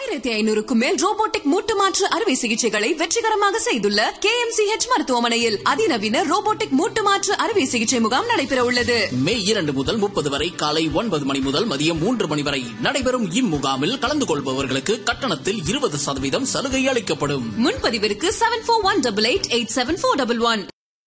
ஆயிரத்தி ஐநூறுக்கும் மேல் ரோபோட்டிக் மூட்டு மாற்று அறுவை சிகிச்சைகளை வெற்றிகரமாக செய்துள்ள கே எம் சி ஹெச் மருத்துவமனையில் அதிநவீன ரோபோட்டிக் மூட்டு மாற்று அறுவை சிகிச்சை முகாம் நடைபெற உள்ளது மே இரண்டு முதல் முப்பது வரை காலை ஒன்பது மணி முதல் மதியம் மூன்று மணி வரை நடைபெறும் இம்முகாமில் கலந்து கொள்பவர்களுக்கு கட்டணத்தில் இருபது சதவீதம் சலுகை அளிக்கப்படும் முன்பதிவிற்கு seven four one double eight eight seven four double one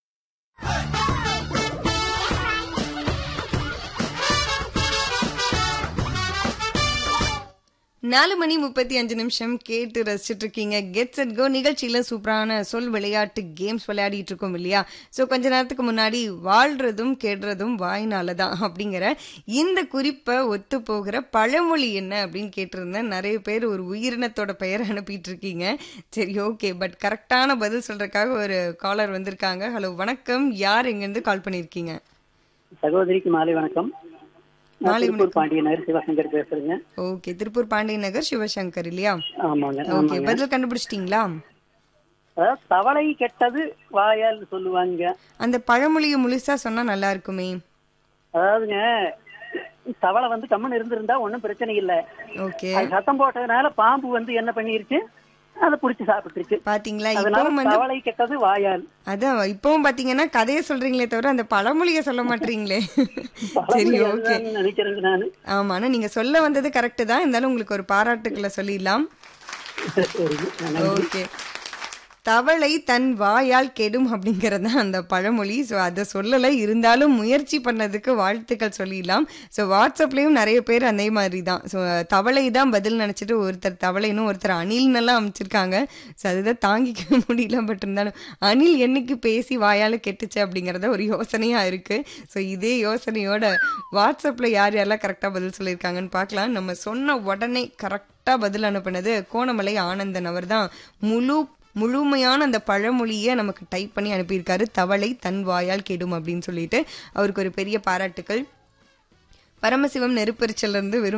நாலு மணி முப்பத்தி அஞ்சு நிமிஷம் கேட்டு ரசிச்சுட்டு இருக்கீங்க கெட் செட் கோ நிகழ்ச்சியில சூப்பரான சொல் விளையாட்டு கேம்ஸ் விளையாடிட்டு இருக்கோம் இல்லையா ஸோ கொஞ்ச நேரத்துக்கு முன்னாடி வாழ்றதும் கெடுறதும் வாய்னால தான் அப்படிங்கிற இந்த குறிப்பை ஒத்து போகிற பழமொழி என்ன அப்படின்னு கேட்டிருந்தேன் நிறைய பேர் ஒரு உயிரினத்தோட பெயர் அனுப்பிட்டு இருக்கீங்க சரி ஓகே பட் கரெக்டான பதில் சொல்றதுக்காக ஒரு காலர் வந்திருக்காங்க ஹலோ வணக்கம் யார் எங்கேருந்து கால் பண்ணியிருக்கீங்க சகோதரிக்கு மாலை வணக்கம் நான் மாலை திருப்பூர் பாண்டிய நகர் சிவசங்கர் பேசுறேங்க ஓகே திருப்பூர் பாண்டிய நகர் சிவசங்கர் இல்லையா ஆமாங்க ஓகே ஆமாங்க பதில் கண்டுபிடிச்சிட்டீங்களா அதாவது தவளை கெட்டது வாயால் சொல்லுவாங்க அந்த பழமொழியை முழுசா சொன்னா நல்லா இருக்குமே அதாவதுங்க தவளை வந்து கம்மன் இருந்திருந்தா ஒண்ணும் பிரச்சனை இல்ல ஓகே அது சத்தம் போட்டதுனால பாம்பு வந்து என்ன பண்ணிருச்சு அதை புடிச்சு சாப்பிட்டுருச்சு பாத்தீங்களா அதனால இப்பவும் வந்து தவளை கெட்டது வாயால் அதான் இப்பவும் பாத்தீங்கன்னா கதையை சொல்றீங்களே தவிர அந்த பழமொழியை சொல்ல மாட்டீங்களே சரி பழமொழி ஓகே அதுதான் நினைக்கிறேங்க நானு ஆமா ஆனா நீங்க சொல்ல வந்தது கரெக்ட் தான் இருந்தாலும் உங்களுக்கு ஒரு பாராட்டுக்களை சொல்லிடலாம் சரிங்க நன்றி. ஓகே தவளை தன் வாயால் கெடும் அப்படிங்கறது தான் அந்த பழமொழி ஸோ அதை சொல்லலை இருந்தாலும் முயற்சி பண்ணதுக்கு வாழ்த்துக்கள் சொல்லிடலாம் ஸோ வாட்ஸ்அப்லேயும் நிறைய பேர் அதே மாதிரி தான் ஸோ தவளை தான் பதில் நினச்சிட்டு ஒருத்தர் தவளைன்னு ஒருத்தர் அணில்னெல்லாம் அமைச்சிருக்காங்க ஸோ அதுதான் தாங்கிக்க முடியல பட் இருந்தாலும் அணில் என்னைக்கு பேசி வாயால் கெட்டுச்சு அப்படிங்கிறத ஒரு யோசனையாக இருக்குது ஸோ இதே யோசனையோட வாட்ஸ்அப்பில் யார் யாரெல்லாம் கரெக்டாக பதில் சொல்லியிருக்காங்கன்னு பார்க்கலாம் நம்ம சொன்ன உடனே கரெக்டாக பதில் அனுப்புனது கோணமலை ஆனந்தன் அவர் தான் முழு முழுமையான அந்த பழமொழியை நமக்கு டைப் பண்ணி அனுப்பியிருக்காரு தவளை தன் வாயால் கெடும் அப்படின்னு சொல்லிட்டு அவருக்கு ஒரு பெரிய பாராட்டுக்கள் பரமசிவம் நெருப்பெரிச்சல்ல இருந்து வெறும்